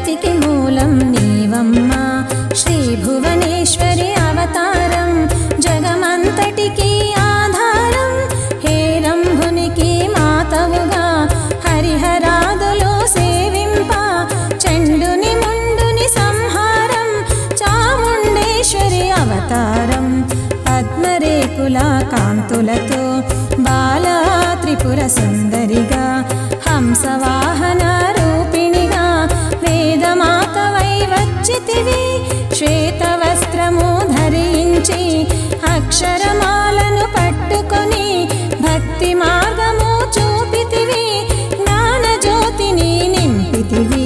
జగతికి మూలం నీవమ్మా శ్రీ భువనేశ్వరి అవతారం జగమంతటికి ఆధారం హేరంభునికి మాతవుగా హరిహరాదులు సేవింప చండుని ముండుని సంహారం చాముండేశ్వరి అవతారం పద్మరేకుల కాంతులతో బాలా త్రిపుర సుందరిగా హంసవాహన రూపిణిగా వేదమాతవై వచ్చితివి శ్వేత వస్త్రము ధరించి అక్షరమాలను పట్టుకొని భక్తి మార్గము చూపితివి జ్ఞాన జ్యోతిని నింపితివి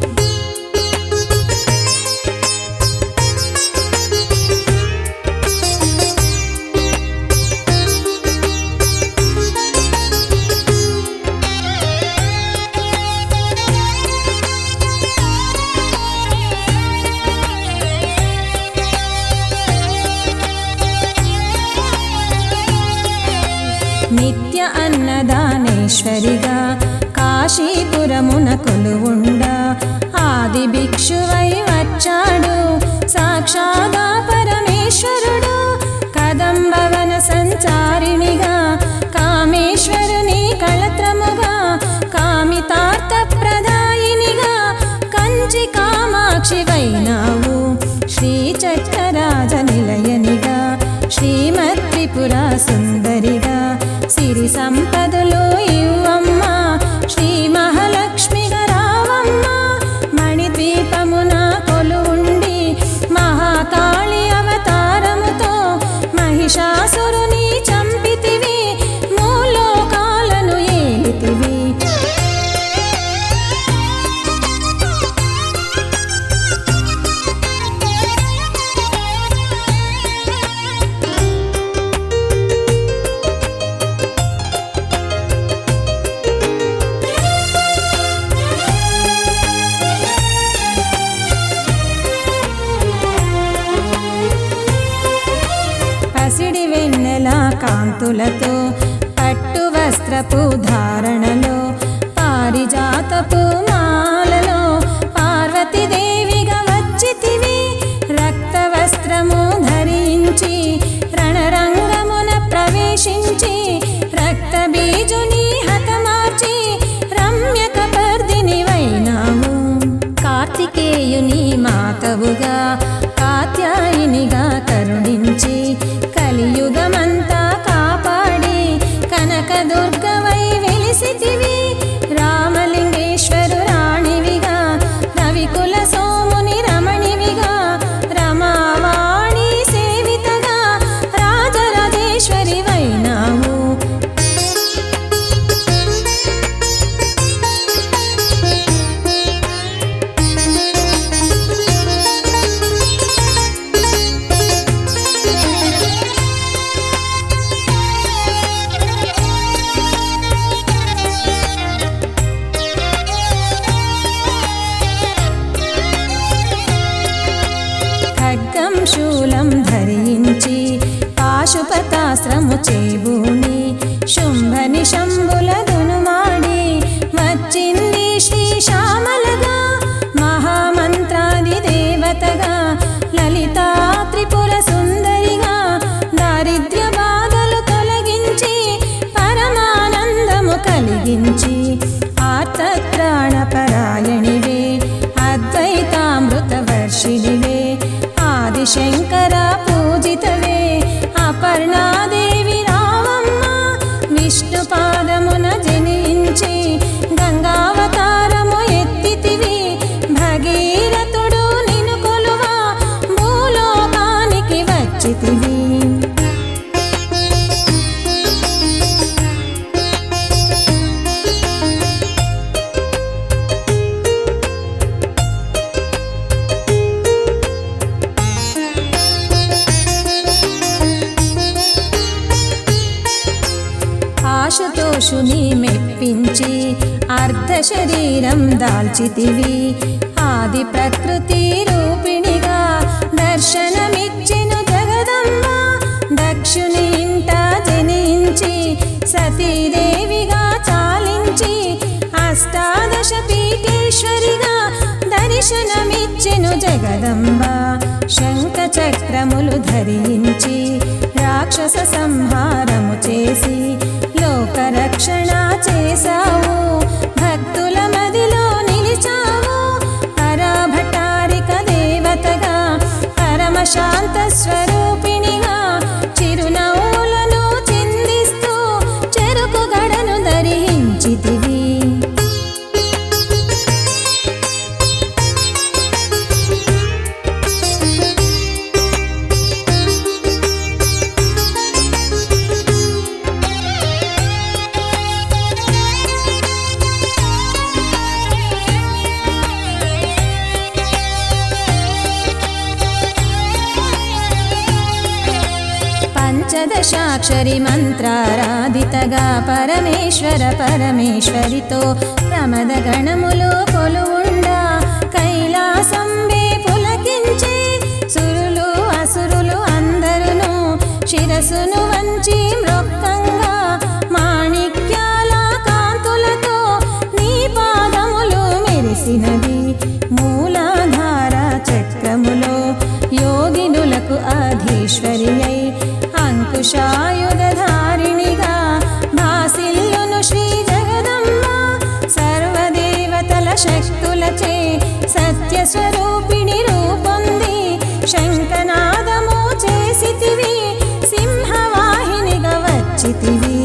నిత్య అన్నదానేశ్వరిగా కాశీపురమున కొలువుండ ఆది భిక్షువై వచ్చాడు సాక్షాగా పరమేశ్వరుడు కదంబవన సంచారిణిగా కామేశ్వరుని కళత్రముగా కామితార్థ ప్రదాయినిగా కంచి కామాక్షివైనావు శ్రీ చక్రరాజ నిలయనిగా శ్రీమత్ త్రిపుర సుందరిగా సిరి సంపదలు ఇవ్వమ్మా శ్రీ మహాలక్ష్మిగా రావమ్మ మణిద్వీపమున కొలువుండి మహాకాళి అవతారముతో మహిషాసురుని చంపితివి మూలోకాలను ఏలితివి పసిడి వెన్నెల కాంతులతో పట్టు వస్త్రపు ధారణలో పారిజాతపు మాలలో పార్వతీదేవిగా వచ్చితివి రక్త వస్త్రము ధరించి రణరంగమున ప్రవేశించి రక్త బీజుని హతమార్చి రమ్యక పర్దిని వైనావు కార్తికేయుని మాతవుగా కాత్యాయినిగా కరుణించి కలియుగమంతా కాపాడి కనకదుర్గవై వెలిసితివి రామలింగేశ్వరు రాణివిగా రవికుల సోముని రమణివిగా రమావాణి సేవితగా రాజరాజేశ్వరి వైనావు ఖడ్గం శూలం ధరించి పాశుపతాస్త్రము చేబూని శుంభని శంభుల దునుమాడి వచ్చింది శ్రీ శ్యామలగా మహామంత్రాది దేవతగా లలితా త్రిపుర సుందరిగా దారిద్ర్య బాధలు తొలగించి పరమానందము కలిగించి ఆర్తత్రాణ పరాయణివే అద్వైతామృత వర్షిణివే ఆదిశంకర పూజితవే అపర్ణాదేవి రావమ్మ విష్ణు పాదమున జనించి గంగావతారము ఎత్తితివి భగీరథుడు నిను కొలువా భూలోకానికి వచ్చితివి ఆశుతోషుని మెప్పించి అర్ధ శరీరం దాల్చితివి ఆది ప్రకృతి రూపిణిగా దర్శనమిచ్చెను జగదమ్మ దక్షుని ఇంట జనించి సతీదేవిగా చాలించి అష్టాదశ పీఠేశ్వరిగా దరి దర్శనమిచ్చెను జగదంబ శంఖ చక్రములు ధరించి రాక్షస సంహారము చేసి లోకరక్షణ చేశావు భక్తుల మదిలో నిలిచావు పరాభటారిక దేవతగా పరమశాంత స్వరూపిణిగా చిరునవ్వులను చిందిస్తూ చెరుకు గడను ధరించితివి పంచదశాక్షరి మంత్రారాధితగా పరమేశ్వర పరమేశ్వరితో ప్రమద గణములు కొలువుండా కైలాసంబే పులకించే సురులు అసురులు అందరును శిరసును వంచి మృక్కంగా మాణిక్యాల కాంతులతో నీ పాదములు మెరిసినది మూలాధార చక్రములో యోగినులకు అధీశ్వరి అయి అంకుశాయుధారిణిగా భాసిల్లును శ్రీ జగదమ్మ సర్వదేవతల శక్తులచే సత్య స్వరూపిణి రూపొంది శంఖనాదము చేసితివి సింహవాహినిగా వచ్చితివి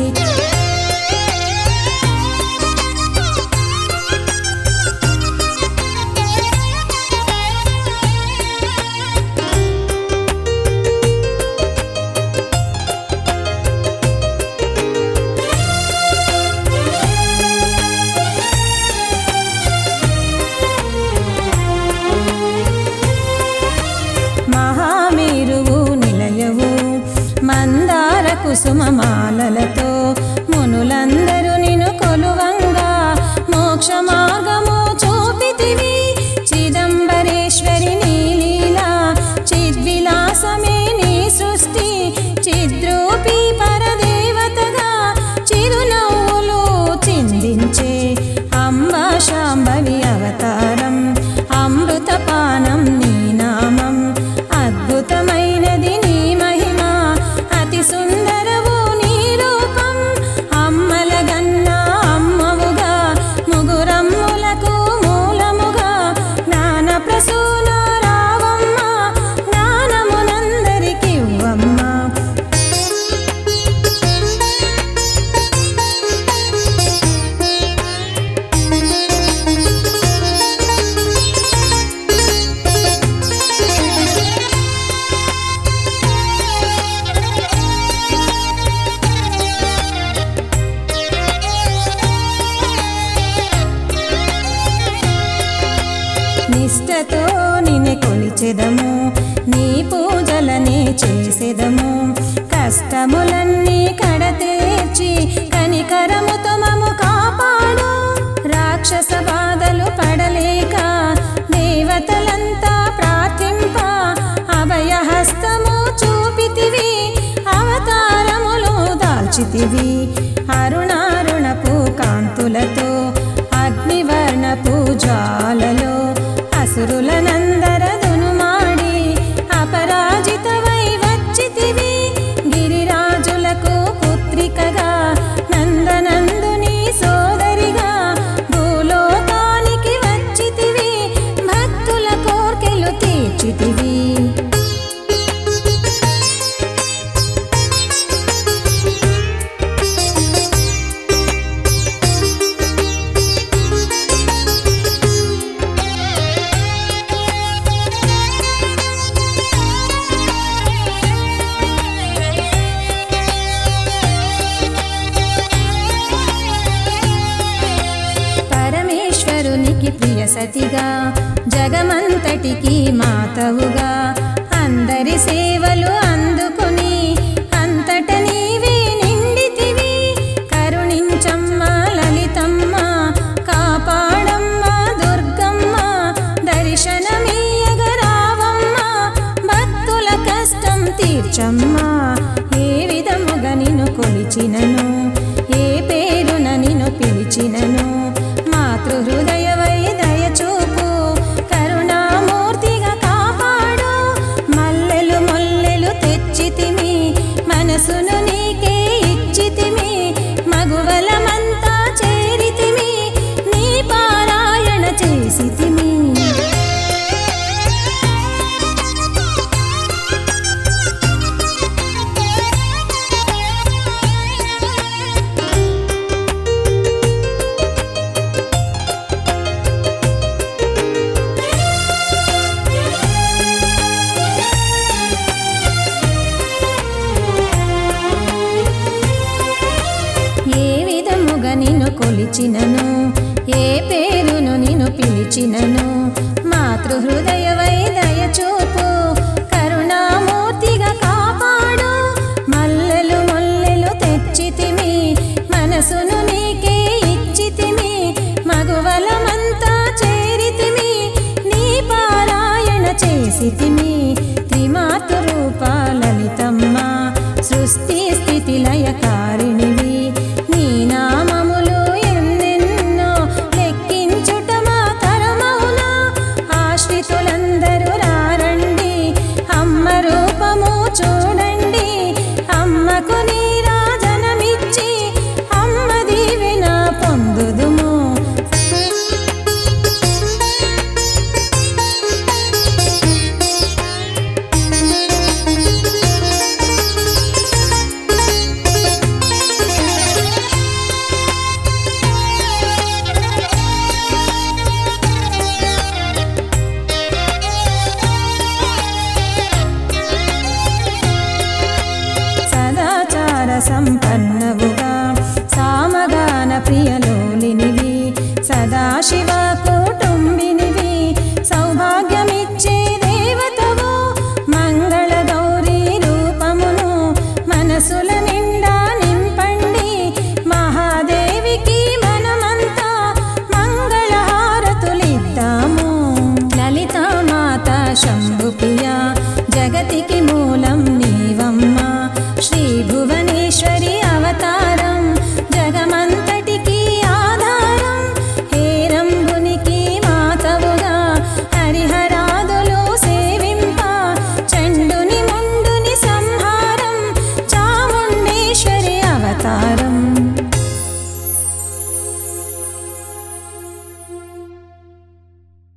మహామేరువు నిలయవు మందార కుసుమమాలలతో మునులందరూ నిన్ను కొలువంగా మోక్ష మార్గము చూపితివి చిదంబరేశ్వరి నీలీలా చిద్విలాసమే నీ సృష్టి చిద్రూపి పరదేవతగా చిరునవ్వులు చిందించే అంబ శాంభవి అవతారం అమృతపానం నీ నామం అద్భుతమైనది నీ మహిమ అతి సుందరవు నీ రూపం అమ్మల గన్నా అమ్మవుగా ముగురమ్ములకు మూలముగా జ్ఞాన ప్రసూన రావమ్మ జ్ఞానమునందరికివ్వమ్మ నిష్టతో నిన్ను కొలిచెదము నీ పూజలనే చేసెదము కష్టములన్నీ కడతేర్చి కనికరముతో మము కాపాడు రాక్షస బాధలు పడలేక దేవతలంతా ప్రార్థింప అభయహస్తము చూపితివి అవతారములు దాల్చితివి అరుణారుణపు కాంతులతో అగ్నివర్ణపు జ్వాలలో అసురులనందరదును మాడి అపరాజితవై వచ్చితివి గిరిరాజులకు పుత్రికగా నందనందుని సోదరిగా భూలోకానికి వచ్చితివి భక్తుల కోర్కెలు తీర్చితివి పరమేశ్వరునికి ప్రియ సతిగా జగమంతటికి మాతవుగా అందరి సేవలు అందుకొని అంతట నీవే నిండితివి కరుణించమ్మ లలితమ్మ కాపాడమ్మ దుర్గమ్మ దర్శనమీయగరావమ్మ భక్తుల కష్టం తీర్చమ్మా ఏ విధముగా నిన్ను కొలిచినను ఏ పేరున నిన్ను పిలిచినను మాతృహృదయవై దయచూపు కరుణ కొలిచినను ఏ పేరును నిన్ను పిలిచినను మాతృహృదయవై దయచూపు కరుణామూర్తిగా కాపాడు మల్లెలు మొల్లెలు తెచ్చితిమి మనసును నీకే ఇచ్చితిమి మగువలమంతా చేరితిమి నీ పారాయణ చేసితిమి త్రిమాతృ రూప లలితమ్మ సృష్టి స్థితి లయకారిణివి నీ నామములు ఎన్నెన్నో లెక్కించుట మా తరమౌనా ఆశ్రితులందరూ రారండి అమ్మ రూపము చూడండి అమ్మకు నీరాజనమిచ్చి అమ్మ దీవెన పొందుదుము సదాచార సంపన్నవుగా సామగాన ప్రియలో